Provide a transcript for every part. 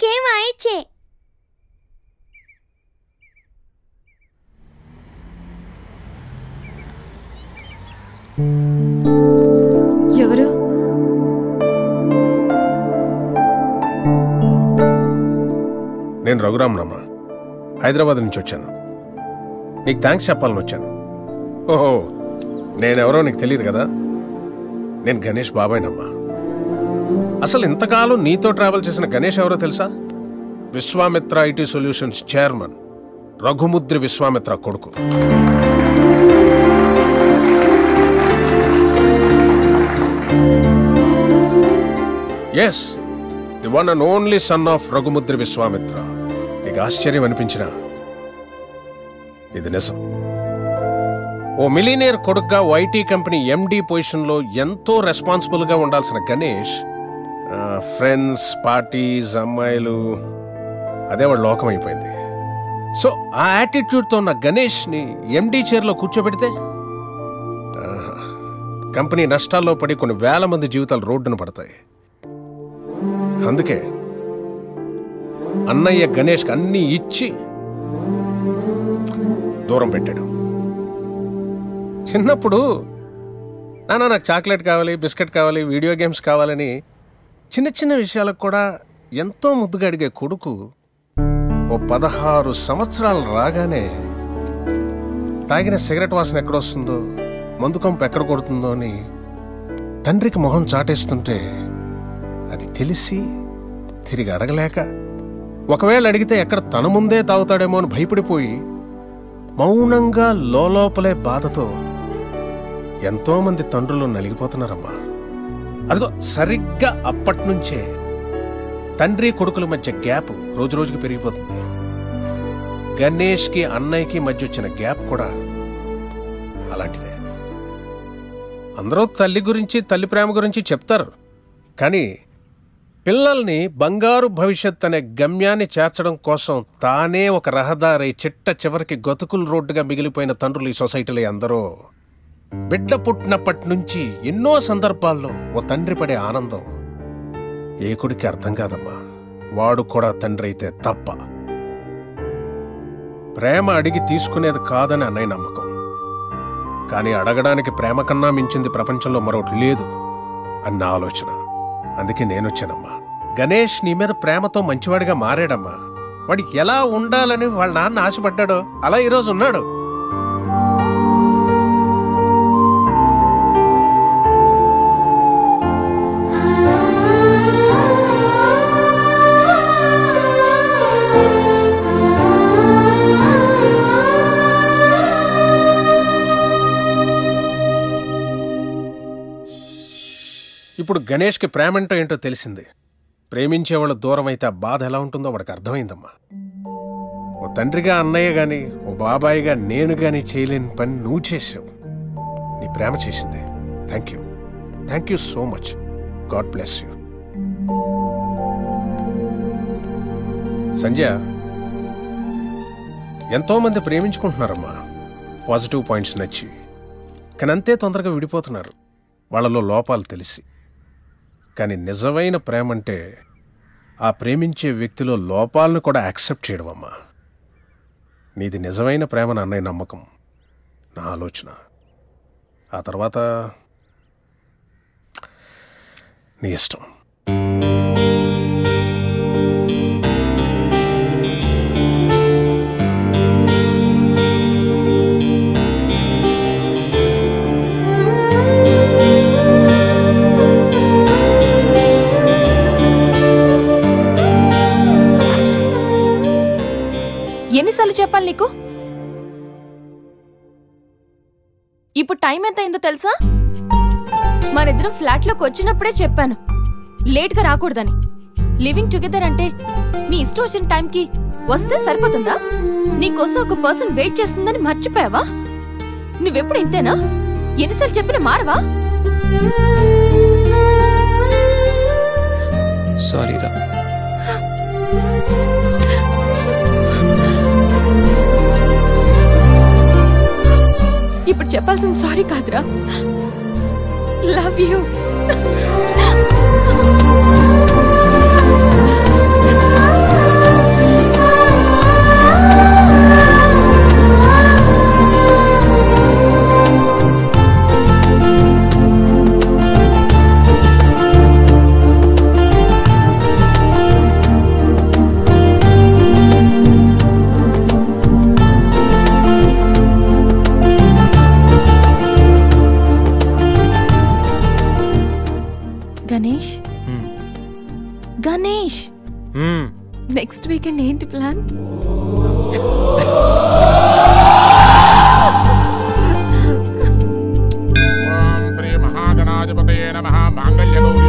నాకేం వాయిచ్చే ఎవరు నేను రఘురామనమ్మ హైదరాబాద్ నుంచి వచ్చాను నీకు థ్యాంక్స్ చెప్పాలని వచ్చాను ఓహో నేనెవరో నీకు తెలియదు కదా నేను గణేష్ బాబాయ్నమ్మా అసలు ఇంతకాలం నీతో ట్రావెల్ చేసిన గణేష్ ఎవరో తెలుసా Vishwamitra IT solutions chairman Raghumudri Vishwamitra కొడుకు yes the one and only son of Raghumudri Vishwamitra నీకు ఆశ్చర్యం అనిపించిన ఇది నిజం ఓ మిలీనియర్ కొడుగ్గా వైటీ కంపెనీ ఎండి పొజిషన్లో ఎంతో రెస్పాన్సిబుల్గా ఉండాల్సిన గణేష్ ఫ్రెండ్స్ పార్టీస్ అమ్మాయిలు అదే వాడు లోకం అయిపోయింది సో ఆ యాటిట్యూడ్తో ఉన్న గణేష్ని ఎండి చైర్లో కూర్చోబెడితే ఆహా, కంపెనీ నష్టాల్లో పడి కొన్ని వేల మంది జీవితాలు రోడ్డున పడతాయి అందుకే అన్నయ్య గణేష్కి అన్నీ ఇచ్చి దూరం పెట్టాడు చిన్నప్పుడు నాన్న నాకు చాక్లెట్ కావాలి బిస్కెట్ కావాలి వీడియో గేమ్స్ కావాలని చిన్న చిన్న విషయాలకు కూడా ఎంతో ముద్దుగా అడిగే కొడుకు ఓ పదహారు సంవత్సరాలు రాగానే తాగిన సిగరెట్ వాసన ఎక్కడొస్తుందో మందు కంపు ఎక్కడ కొడుతుందో అని తండ్రికి మొహం చాటేస్తుంటే అది తెలిసి తిరిగి అడగలేక ఒకవేళ అడిగితే ఎక్కడ తన ముందే తాగుతాడేమో అని భయపడిపోయి మౌనంగా లోపలే బాధతో ఎంతో మంది తండ్రులు నలిగిపోతున్నారమ్మా అదిగో సరిగ్గా అప్పటి నుంచే తండ్రి కొడుకుల మధ్య గ్యాప్ రోజు రోజుకి పెరిగిపోతుంది గణేష్కి అన్నయ్యకి మధ్య వచ్చిన గ్యాప్ కూడా అలాంటిదే అందరూ తల్లి గురించి తల్లి ప్రేమ గురించి చెప్తారు కానీ పిల్లల్ని బంగారు భవిష్యత్ అనే గమ్యాన్ని చేర్చడం కోసం తానే ఒక రహదారి చిట్ట చివరికి గతుకుల రోడ్డుగా మిగిలిపోయిన తండ్రులు ఈ సొసైటీలో ఎందరో బిడ్డ పుట్టినప్పటి నుంచి ఎన్నో సందర్భాల్లో ఓ తండ్రి పడే ఆనందం ఏ కొడుకి అర్థం కాదమ్మా వాడు కూడా తండ్రి అయితే తప్ప ప్రేమ అడిగి తీసుకునేది కాదని అన్నయ్య నమ్మకం కానీ అడగడానికి ప్రేమ కన్నా మించింది ప్రపంచంలో మరొకటి లేదు అన్న ఆలోచన అందుకే నేనొచ్చానమ్మా గణేష్ నీ మీద ప్రేమతో మంచివాడిగా మారాడమ్మా వాడికి ఎలా ఉండాలని వాళ్ళ నాన్న ఆశపడ్డాడో అలా ఈరోజు ఉన్నాడు ఇప్పుడు గణేష్కి ప్రేమంటో ఏంటో తెలిసింది ప్రేమించేవాళ్ళు దూరం అయితే ఆ బాధ ఎలా ఉంటుందో వాడికి అర్థమైందమ్మా ఓ తండ్రిగా అన్నయ్య గాని ఓ బాబాయిగా నేను గాని చేయలేని పని నువ్వు చేసావు నీ ప్రేమ చేసింది thank you thank you so much God bless you Sanjay ఎంతో మంది ప్రేమించుకుంటున్నారమ్మా పాజిటివ్ పాయింట్స్ నచ్చి కానీ అంతే తొందరగా విడిపోతున్నారు వాళ్ళలో లోపాలు తెలిసి కానీ నిజమైన ప్రేమ అంటే ఆ ప్రేమించే వ్యక్తిలో లోపాలను కూడా యాక్సెప్ట్ చేయడం అమ్మా నీది నిజమైన ప్రేమ అన్నయ్య నమ్మకం నా ఆలోచన ఆ తర్వాత నీ ఇష్టం ఎన్నిసార్లు చెప్పాలి నీకు ఇప్పుడు టైం ఎంత అయిందో తెలుసా మనిద్దరం ఫ్లాట్ లోకి వచ్చినప్పుడే చెప్పాను లేట్ గా రాకూడదని లివింగ్ టుగెదర్ అంటే నీ ఇష్టం వచ్చిన టైంకి వస్తే సరిపోతుందా నీకోసం ఒక పర్సన్ వెయిట్ చేస్తుందని మర్చిపోయావా నువ్వెప్పుడు ఇంతేనా ఎన్నిసార్లు చెప్పినా మారవా సారీ రా ఇప్పుడు చెప్పాల్సిన సారీ కాదురా లవ్ యూ నెక్స్ట్ వీకెండ్ ఏంటి ప్లాన్ ఓం శ్రీ మహాగణాధిపతయే నమః మాంగళ్యగౌరీ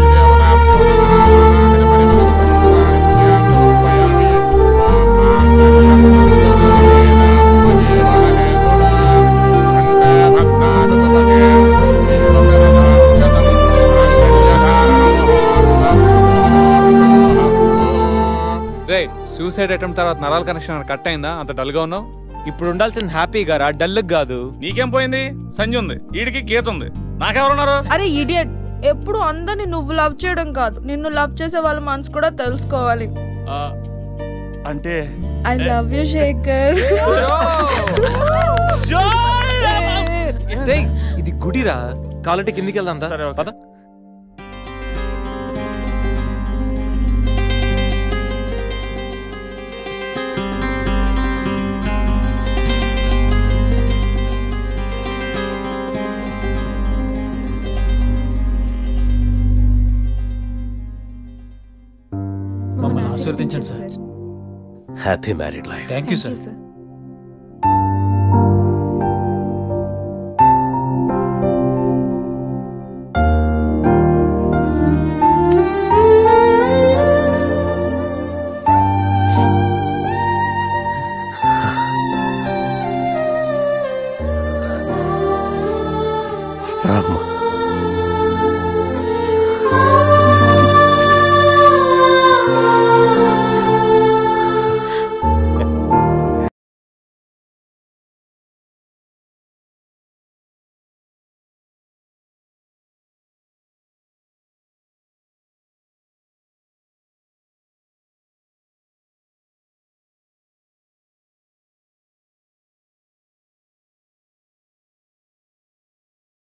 రే సూసైడ్ అటెంప్ట్ తర్వాత నరాల కనెక్షన్ కట్ అయిందా అంత డల్ గా ఉన్నావు ఇప్పుడు ఉండాల్సింది హ్యాపీగా రా డల్ కాదు నీకేం పోయింది సంజయ్ ఉంది వీడికి గీత ఉంది నాకెవరున్నారు అరే ఇడియట్ ఎప్పుడు అందరిని నువ్వు లవ్ చేయడం కాదు నిన్ను లవ్ చేసే వాళ్ళ మనసు కూడా తెలుసుకోవాలి ఆ, అంటే ఐ లవ్ యూ శేఖర్ రేయ్, ఇది గుడిరా కాలంటే కిందికి వెళ్దాం దా. సరే, ఓకే. పద మమ్మల్ని ఆశీర్వదించండి sir happy married life thank you sir sir